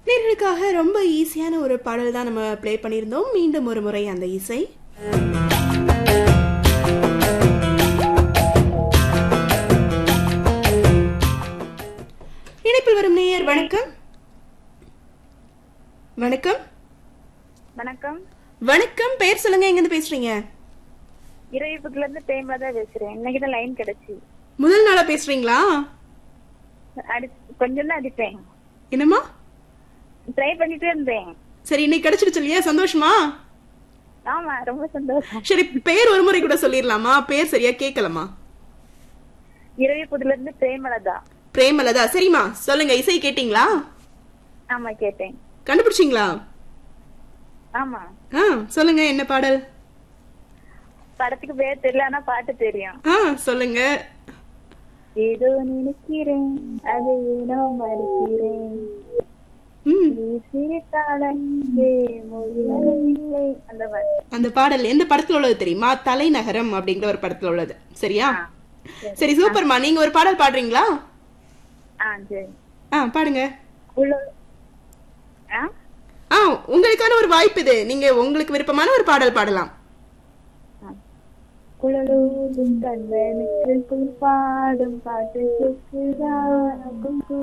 நேர்களுக்காக ரொம்ப ஈஸியான ஒரு பாடல் தான் நம்ம ப்ளே பண்ணியிருந்தோம் மீண்டும் ஒரு முறை அந்த இசை இணைப்பில் வரும் நேயர் வணக்கம் வணக்கம் வணக்கம் வணக்கம் பெயர் சொல்லுங்க எங்க இருந்து பேசுறீங்க இரவிபுரத்துல இருந்து தேம்பா தான் பேசுறேன் இன்னைக்கு தான் லைன் கிடைச்சு முதல் நாளா பேசுறீங்களா அடி கொஞ்சம் தான் அடிப்பேன் என்னம்மா ட்ரை பண்ணிட்டே இருந்தேன் சரி இன்னைக்கு கிடைச்சிடுச்சு இல்லையா சந்தோஷமா ஆமா ரொம்ப சந்தோஷம் சரி பேர் ஒரு முறை கூட சொல்லிடலாமா பேர் சரியா கேட்கலாமா இரவிபுரத்துல இருந்து பிரேமலதா பிரேமலதா சரிம்மா சொல்லுங்க இசை கேட்டீங்களா ஆமா கேட்டேன் கண்டுபிடிச்சிங்களா ஆமா ஆ சொல்லுங்க என்ன பாடல் படத்துக்கு பேர் தெரியல ஆனா பாட்டு தெரியும் ஆ சொல்லுங்க ஏதோ நினைக்கிறேன் அது ஏனோ மறுக்கிறேன் ம் நீ சிரித்தால் அன்பே மொழிவதில்லை அந்த மாதிரி அந்த பாடல் எந்த படத்துல உள்ளது தெரியுமா தலைநகரம் அப்படிங்கிற ஒரு படத்துல உள்ளது சரியா சரி சூப்பர்மா நீங்க ஒரு பாடல் பாடுறீங்களா ஆ சரி ஆ பாடுங்க உள்ள ஆ ஆ உங்களுக்கான ஒரு வாய்ப்பு இது நீங்க உங்களுக்கு விருப்பமான ஒரு பாடல் பாடலாம் குழலூதும் கண்ணனுக்கு பாடும் பாட்டு கேக்குதா